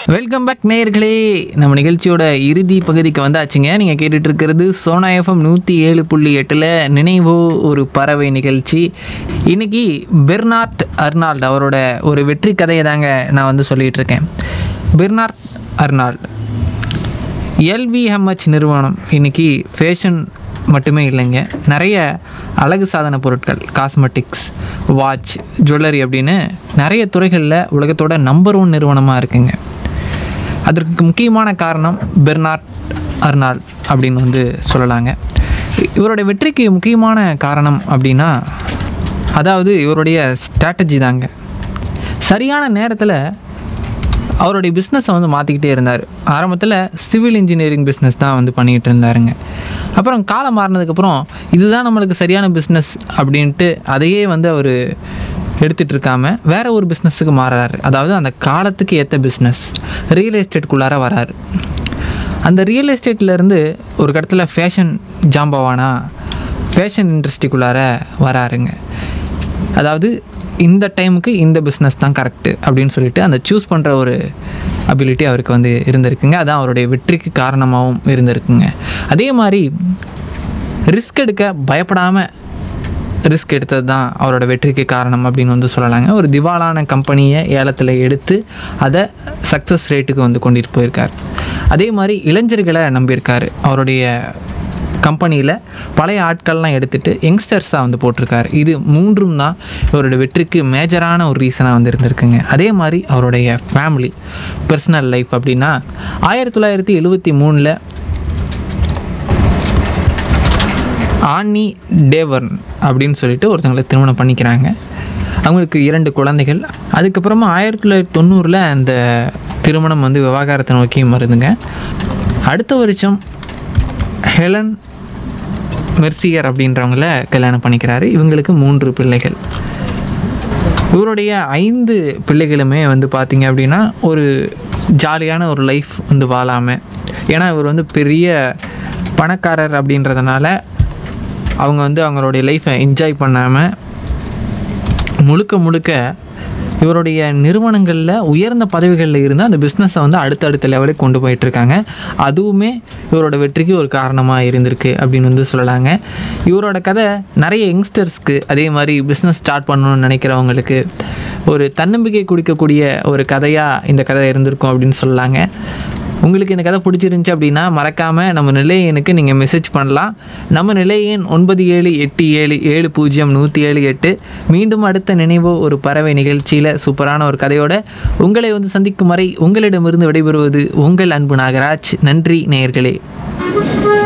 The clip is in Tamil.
வெல்கம் பேக் நேயர்களே நம்ம நிகழ்ச்சியோட இறுதி பகுதிக்கு வந்தாச்சுங்க நீங்கள் கேட்டுட்டு இருக்கிறது சோனா எஃப்எம் நூற்றி ஏழு புள்ளி எட்டில் நினைவோ ஒரு பறவை நிகழ்ச்சி இன்னைக்கு பெர்னார்ட் அர்னால்ட் அவரோட ஒரு வெற்றி கதையை தாங்க நான் வந்து சொல்லிட்டு இருக்கேன் பெர்னார்ட் அர்னால்ட் எல்விஎம்ஹெச் நிறுவனம் இன்னைக்கு ஃபேஷன் மட்டுமே இல்லைங்க நிறைய அழகு சாதன பொருட்கள் காஸ்மெட்டிக்ஸ் வாட்ச் ஜுவல்லரி அப்படின்னு நிறைய துறைகளில் உலகத்தோட நம்பர் ஒன் நிறுவனமாக இருக்குங்க அதற்கு முக்கியமான காரணம் பெர்னார்ட் அர்னால் அப்படின்னு வந்து சொல்லலாங்க இவருடைய வெற்றிக்கு முக்கியமான காரணம் அப்படின்னா அதாவது இவருடைய ஸ்ட்ராட்டஜி தாங்க சரியான நேரத்தில் அவருடைய பிஸ்னஸை வந்து மாற்றிக்கிட்டே இருந்தார் ஆரம்பத்தில் சிவில் இன்ஜினியரிங் பிஸ்னஸ் தான் வந்து பண்ணிக்கிட்டு இருந்தாருங்க அப்புறம் காலம் மாறினதுக்கப்புறம் இதுதான் நம்மளுக்கு சரியான பிஸ்னஸ் அப்படின்ட்டு அதையே வந்து அவர் எடுத்துகிட்டு இருக்காம வேற ஒரு பிஸ்னஸுக்கு மாறுறாரு அதாவது அந்த காலத்துக்கு ஏற்ற பிஸ்னஸ் ரியல் எஸ்டேட்குள்ளார வராரு அந்த ரியல் எஸ்டேட்லேருந்து ஒரு இடத்துல ஃபேஷன் ஜாம்பவானா ஃபேஷன் இண்டஸ்ட்ரிக்குள்ளார வராருங்க அதாவது இந்த டைமுக்கு இந்த பிஸ்னஸ் தான் கரெக்டு அப்படின்னு சொல்லிட்டு அந்த சூஸ் பண்ணுற ஒரு அபிலிட்டி அவருக்கு வந்து இருந்திருக்குங்க அதான் அவருடைய வெற்றிக்கு காரணமாகவும் இருந்திருக்குங்க அதே மாதிரி ரிஸ்க் எடுக்க பயப்படாமல் ரிஸ்க் எடுத்தது தான் அவரோட வெற்றிக்கு காரணம் அப்படின்னு வந்து சொல்லலாங்க ஒரு திவாலான கம்பெனியை ஏலத்தில் எடுத்து அதை சக்ஸஸ் ரேட்டுக்கு வந்து கொண்டுட்டு போயிருக்கார் அதே மாதிரி இளைஞர்களை நம்பியிருக்காரு அவருடைய கம்பெனியில் பழைய ஆட்கள்லாம் எடுத்துகிட்டு யங்ஸ்டர்ஸாக வந்து போட்டிருக்காரு இது மூன்றும் தான் இவரோட வெற்றிக்கு மேஜரான ஒரு ரீசனாக வந்து இருந்திருக்குங்க அதே மாதிரி அவருடைய ஃபேமிலி பர்சனல் லைஃப் அப்படின்னா ஆயிரத்தி தொள்ளாயிரத்தி எழுபத்தி மூணில் ஆன்னி டேவர்ன் அப்படின்னு சொல்லிட்டு ஒருத்தங்களை திருமணம் பண்ணிக்கிறாங்க அவங்களுக்கு இரண்டு குழந்தைகள் அதுக்கப்புறமா ஆயிரத்தி தொள்ளாயிரத்தி தொண்ணூறில் அந்த திருமணம் வந்து விவாகரத்தை நோக்கி மருந்துங்க அடுத்த வருஷம் ஹெலன் மெர்சியர் அப்படின்றவங்கள கல்யாணம் பண்ணிக்கிறாரு இவங்களுக்கு மூன்று பிள்ளைகள் இவருடைய ஐந்து பிள்ளைகளுமே வந்து பார்த்திங்க அப்படின்னா ஒரு ஜாலியான ஒரு லைஃப் வந்து வாழாமல் ஏன்னா இவர் வந்து பெரிய பணக்காரர் அப்படின்றதுனால அவங்க வந்து அவங்களுடைய லைஃப்பை என்ஜாய் பண்ணாமல் முழுக்க முழுக்க இவருடைய நிறுவனங்களில் உயர்ந்த பதவிகளில் இருந்து அந்த பிஸ்னஸை வந்து அடுத்தடுத்த லெவலுக்கு கொண்டு போயிட்டுருக்காங்க அதுவுமே இவரோட வெற்றிக்கு ஒரு காரணமாக இருந்திருக்கு அப்படின்னு வந்து சொல்லலாங்க இவரோட கதை நிறைய யங்ஸ்டர்ஸ்க்கு அதே மாதிரி பிஸ்னஸ் ஸ்டார்ட் பண்ணணும்னு நினைக்கிறவங்களுக்கு ஒரு தன்னம்பிக்கை கொடுக்கக்கூடிய ஒரு கதையாக இந்த கதை இருந்திருக்கும் அப்படின்னு சொல்லலாங்க உங்களுக்கு இந்த கதை பிடிச்சிருந்துச்சி அப்படின்னா மறக்காமல் நம்ம நிலையனுக்கு நீங்கள் மெசேஜ் பண்ணலாம் நம்ம நிலையன் ஒன்பது ஏழு எட்டு ஏழு ஏழு பூஜ்ஜியம் நூற்றி ஏழு எட்டு மீண்டும் அடுத்த நினைவோ ஒரு பறவை நிகழ்ச்சியில் சூப்பரான ஒரு கதையோட உங்களை வந்து சந்திக்கும் வரை உங்களிடமிருந்து விடைபெறுவது உங்கள் அன்பு நாகராஜ் நன்றி நேயர்களே